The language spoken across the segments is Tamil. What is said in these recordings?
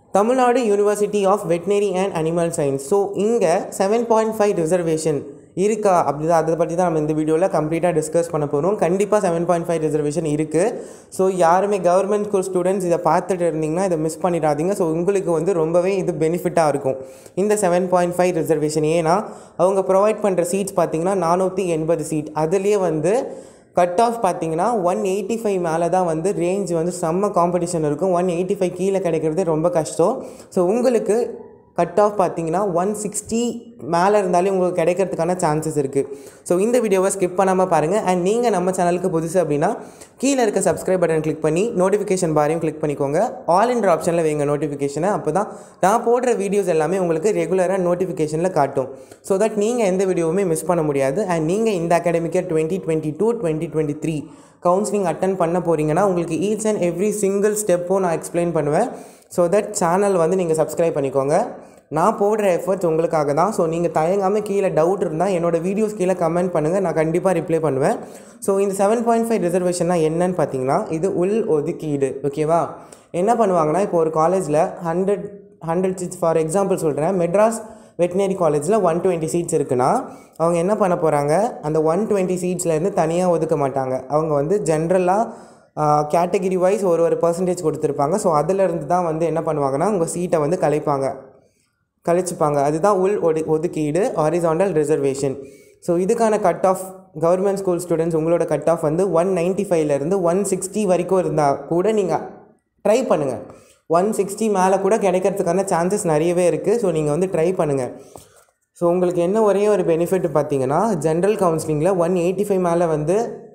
Tamil Nadu university of veterinary and animal science so இங்கே செவன் பாயிண்ட் ஃபைவ் ரிசர்வேஷன் இருக்கா அப்படி தான் அதை பற்றி தான் நம்ம இந்த வீடியோவில் கம்ப்ளீட்டாக டிஸ்கஸ் பண்ண போகிறோம் கண்டிப்பாக செவன் பாயிண்ட் ஃபைவ் ரிசர்வேஷன் இருக்குது ஸோ யாருமே கவர்மெண்ட் ஸ்கூல் ஸ்டூடெண்ட்ஸ் இதை பார்த்துட்டு இருந்தீங்கன்னா இதை மிஸ் பண்ணிடாதீங்க ஸோ உங்களுக்கு வந்து ரொம்பவே இது பெனிஃபிட்டாக இருக்கும் இந்த செவன் பாயிண்ட் ஃபைவ் ரிசர்வேஷன் ஏன்னா அவங்க ப்ரொவைட் பண்ணுற சீட்ஸ் பார்த்தீங்கன்னா நானூற்றி எண்பது சீட் அதுலேயே வந்து கட் ஆஃப் பார்த்தீங்கன்னா ஒன் எயிட்டி ஃபைவ் மேலே தான் வந்து ரேஞ்ச் வந்து செம்ம காம்படிஷன் இருக்கும் ஒன் எயிட்டி ஃபைவ் கீழே கிடைக்கிறது ரொம்ப கஷ்டம் ஸோ உங்களுக்கு கட் ஆஃப் பார்த்தீங்கன்னா ஒன் சிக்ஸ்டி மேலே இருந்தாலே உங்களுக்கு கிடைக்கிறதுக்கான சான்சஸ் இருக்குது ஸோ இந்த வீடியோவை ஸ்கிப் பண்ணாமல் பாருங்கள் அண்ட் நீங்கள் நம்ம சேனலுக்கு புதுசு அப்படின்னா கீழே இருக்க சப்ஸ்கிரைப் பட்டன் கிளிக் பண்ணி நோட்டிஃபிகேஷன் பாரையும் கிளிக் பண்ணிக்கோங்க ஆல் இன்ற ஆப்ஷனில் வைங்க நோட்டிஃபிகேஷனை அப்போ தான் நான் போடுற வீடியோஸ் எல்லாமே உங்களுக்கு ரெகுலராக நோட்டிஃபிகேஷனில் காட்டும் ஸோ தட் நீங்கள் எந்த வீடியோவுமே மிஸ் பண்ண முடியாது அண்ட் நீங்கள் இந்த அகாடமிக்கை twenty twenty two twenty twenty three counselling attend பண்ண போகிறீங்கன்னா உங்களுக்கு ஈச் அண்ட் எவ்ரி சிங்கிள் ஸ்டெப்பும் நான் எக்ஸ்பிளைன் பண்ணுவேன் ஸோ தட் சேனல் வந்து நீங்கள் சப்ஸ்கிரைப் பண்ணிக்கோங்க நான் போடுற எஃபர்ட்ஸ் உங்களுக்காக தான் ஸோ நீங்கள் தயங்காமல் கீழே டவுட் இருந்தால் என்னோடய வீடியோஸ் கீழே கமெண்ட் பண்ணுங்கள் நான் கண்டிப்பாக ரிப்ளை பண்ணுவேன் ஸோ இந்த செவன் பாயிண்ட் ஃபைவ் ரிசர்வேஷன்னா என்னன்னு பார்த்தீங்கன்னா இது உள் ஒதுக்கீடு ஓகேவா என்ன பண்ணுவாங்கன்னா இப்போ ஒரு காலேஜில் hundred hundred seats for example சொல்கிறேன் மெட்ராஸ் வெட்டினரி காலேஜில் ஒன் டுவெண்ட்டி சீட்ஸ் இருக்குன்னா அவங்க என்ன பண்ண போகிறாங்க அந்த ஒன் டுவெண்ட்டி சீட்ஸ்லேருந்து தனியாக ஒதுக்க மாட்டாங்க அவங்க வந்து ஜென்ரலாக கேட்டகிரி வைஸ் ஒரு ஒரு பர்சன்டேஜ் கொடுத்துருப்பாங்க ஸோ அதிலிருந்து தான் வந்து என்ன பண்ணுவாங்கன்னா உங்கள் சீட்டை வந்து கலைப்பாங்க கழிச்சுப்பாங்க அதுதான் உள் ஒடு ஒதுக்கீடு ஹாரிசாண்டல் ரிசர்வேஷன் ஸோ இதுக்கான cut off government school students உங்களோட கட் ஆஃப் வந்து ஒன் நைன்ட்டி ஃபைவ்லேருந்து ஒன் சிக்ஸ்டி வரைக்கும் இருந்தால் கூட நீங்கள் ட்ரை பண்ணுங்கள் ஒன் சிக்ஸ்டி மேலே கூட கிடைக்கிறதுக்கான சான்சஸ் நிறையவே இருக்குது ஸோ நீங்கள் வந்து ட்ரை பண்ணுங்கள் ஸோ உங்களுக்கு என்ன ஒரே ஒரு பெனிஃபிட் பார்த்தீங்கன்னா ஜென்ரல் கவுன்சிலிங்கில் ஒன் எயிட்டி ஃபைவ் மேலே வந்து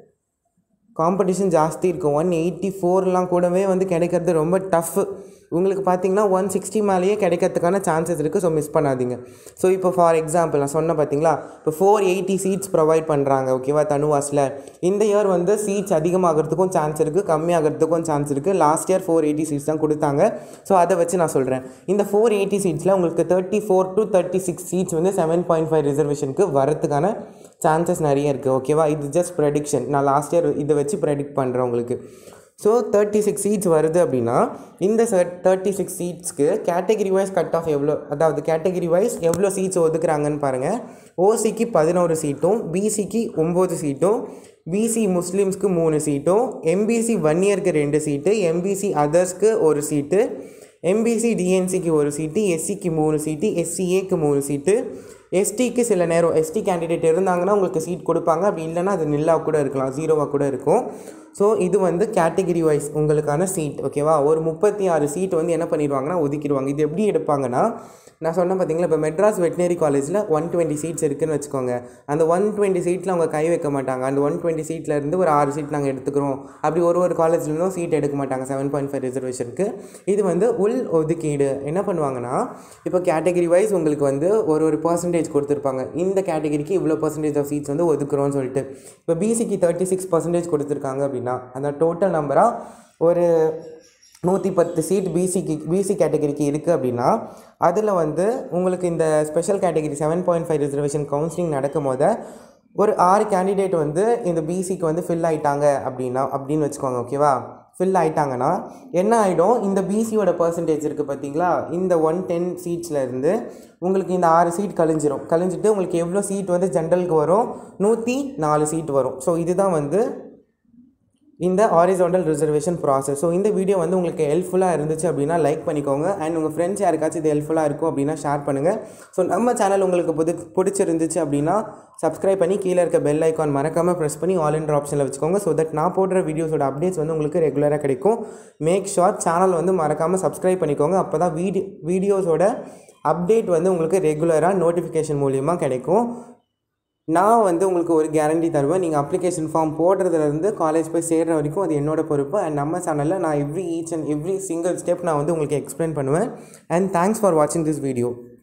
காம்படிஷன் ஜாஸ்தி இருக்கும் ஒன் எயிட்டி ஃபோர்லாம் கூடவே வந்து கிடைக்கிறது ரொம்ப டஃப் உங்களுக்கு பார்த்தீங்கன்னா ஒன் சிக்ஸ்டி மேலேயே கிடைக்கிறதுக்கான சான்சஸ் இருக்குது ஸோ மிஸ் பண்ணாதீங்க ஸோ இப்போ ஃபார் எக்ஸாம்பிள் நான் சொன்னேன் பார்த்தீங்களா இப்போ ஃபோர் எயிட்டி சீட்ஸ் ப்ரொவைட் பண்ணுறாங்க ஓகேவா தனுவாஸில் இந்த இயர் வந்து சீட்ஸ் அதிகமாகிறதுக்கும் சான்ஸ் இருக்குது கம்மியாகிறதுக்கும் சான்ஸ் இருக்குது last year four eighty seats தான் கொடுத்தாங்க ஸோ அதை வச்சு நான் சொல்கிறேன் இந்த ஃபோர் எயிட்டி சீட்ஸில் உங்களுக்கு thirty four to thirty six seats வந்து செவன் பாயிண்ட் ஃபைவ் ரிசர்வேஷனுக்கு வரதுக்கான சான்சஸ் நிறைய இருக்குது ஓகேவா இது ஜஸ்ட் ப்ரெடிக்ஷன் நான் லாஸ்ட் இயர் இதை வச்சு ப்ரெடிக்ட் பண்ணுறேன் உங்களுக்கு ஸோ தேர்ட்டி சிக்ஸ் சீட்ஸ் வருது அப்படின்னா இந்த தேர்ட்டி சிக்ஸ் சீட்ஸ்க்கு கேட்டகிரி வைஸ் கட் ஆஃப் எவ்வளோ அதாவது கேட்டகிரி வைஸ் எவ்வளோ சீட்ஸ் ஒதுக்குறாங்கன்னு பாருங்கள் ஓசிக்கு பதினோரு சீட்டும் பிசிக்கு ஒம்பது சீட்டும் பிசி முஸ்லீம்ஸ்க்கு மூணு சீட்டும் எம்பிசி ஒன் இயருக்கு ரெண்டு சீட்டு எம்பிசி அதர்ஸ்க்கு ஒரு சீட்டு எம்பிசி டிஎன்சிக்கு ஒரு சீட்டு எஸ்சிக்கு மூணு சீட்டு எஸ்சிஏக்கு மூணு சீட்டு எஸ்டிக்கு சில நேரம் எஸ்டி கேண்டிடேட் இருந்தாங்கன்னா உங்களுக்கு சீட் கொடுப்பாங்க அப்படி இல்லைன்னா அது நில்லாக கூட இருக்கலாம் ஜீரோவாக கூட இருக்கும் ஸோ இது வந்து கேட்டகிரி வைஸ் உங்களுக்கான சீட் ஓகேவா ஒரு முப்பத்தி ஆறு சீட் வந்து என்ன பண்ணிடுவாங்கன்னா ஒதுக்கிடுவாங்க இது எப்படி எடுப்பாங்கன்னா நான் சொன்னேன் பார்த்தீங்களா இப்போ மெட்ராஸ் வெட்டினரி காலேஜில் ஒன் டுவெண்ட்டி சீட்ஸ் இருக்குதுன்னு வச்சுக்கோங்க அந்த ஒன் டுவெண்ட்டி சீட்டில் அவங்க கை வைக்க மாட்டாங்க அந்த ஒன் டுவெண்ட்டி சீட்லேருந்து ஒரு ஆறு சீட் நாங்கள் எடுத்துக்கிறோம் அப்படி ஒரு ஒரு காலேஜ்லேருந்தும் சீட் எடுக்க மாட்டாங்க செவன் பாயிண்ட் ஃபைவ் ரிசர்வேஷனுக்கு இது வந்து உள் ஒதுக்கீடு என்ன பண்ணுவாங்கன்னா இப்போ கேட்டகிரி வைஸ் உங்களுக்கு வந்து ஒரு ஒரு பர்சன்டேஜ் கொடுத்துருப்பாங்க இந்த கேட்டகிரிக்கு இவ்வளோ பர்சன்டேஜ் ஆஃப் சீட்ஸ் வந்து ஒதுக்குறோம்னு சொல்லிட்டு இப்போ பிசிக்கு தேர்ட்டி சிக்ஸ் பர்சன்டேஜ் கொடுத்துருக்காங்க அப்படின்னா அந்த டோட்டல் நம்பராக ஒரு நூற்றி பத்து சீட் பிசிக்கு பிசி கேட்டகரிக்கு இருக்குது அப்படின்னா அதில் வந்து உங்களுக்கு இந்த special category seven point five reservation counselling நடக்கும் போது ஒரு ஆறு கேண்டிடேட் வந்து இந்த பிசிக்கு வந்து ஃபில் ஆகிட்டாங்க அப்படின்னா அப்படின்னு வச்சுக்கோங்க ஓகேவா ஃபில் ஆகிட்டாங்கன்னா என்ன ஆகிடும் இந்த பிசியோட பர்சன்டேஜ் இருக்குது பார்த்தீங்களா இந்த ஒன் டென் சீட்ஸில் இருந்து உங்களுக்கு இந்த ஆறு சீட் கழிஞ்சிரும் கழிஞ்சிட்டு உங்களுக்கு எவ்வளோ சீட் வந்து ஜென்ரலுக்கு வரும் நூற்றி நாலு சீட் வரும் ஸோ இதுதான் வந்து இந்த ஹாரிசாண்டல் ரிசர்வேஷன் ப்ராசஸ் ஸோ இந்த வீடியோ வந்து உங்களுக்கு ஹெல்ப்ஃபுல்லாக இருந்துச்சு அப்படின்னா லைக் பண்ணிக்கோங்க அண்ட் உங்கள் ஃப்ரெண்ட்ஸ் யாருக்காச்சும் இது ஹெல்ப்ஃபுல்லாக இருக்கும் அப்படின்னா ஷேர் பண்ணுங்கள் ஸோ நம்ம சேனல் உங்களுக்கு புது பிடிச்சிருந்துச்சு அப்படின்னா சப்ஸ்கிரைப் பண்ணி கீழே இருக்க பெல் ஐக்கான் மறக்காமல் ப்ரெஸ் பண்ணி ஆல் இன்டர் ஆப்ஷனில் வச்சுக்கோங்க ஸோ தட் நான் போடுற வீடியோஸோட அப்டேட்ஸ் வந்து உங்களுக்கு ரெகுலராக கிடைக்கும் மேக் ஷோர் சேனல் வந்து மறக்காமல் சப்ஸ்கிரைப் பண்ணிக்கோங்க அப்போ தான் வீடியோ வீடியோஸோட அப்டேட் வந்து உங்களுக்கு ரெகுலராக நோட்டிஃபிகேஷன் மூலியமாக கிடைக்கும் நான் வந்து உங்களுக்கு ஒரு கேரண்டி தருவேன் நீங்கள் அப்ளிகேஷன் ஃபார்ம் போடுறதுலேருந்து காலேஜ் போய் சேர்கிற வரைக்கும் அது என்னோட பொறுப்பு அண்ட் நம்ம சேனலில் நான் every each and every single step நான் வந்து உங்களுக்கு எக்ஸ்பிளைன் பண்ணுவேன் அண்ட் தேங்க்ஸ் ஃபார் வாட்சிங் திஸ் வீடியோ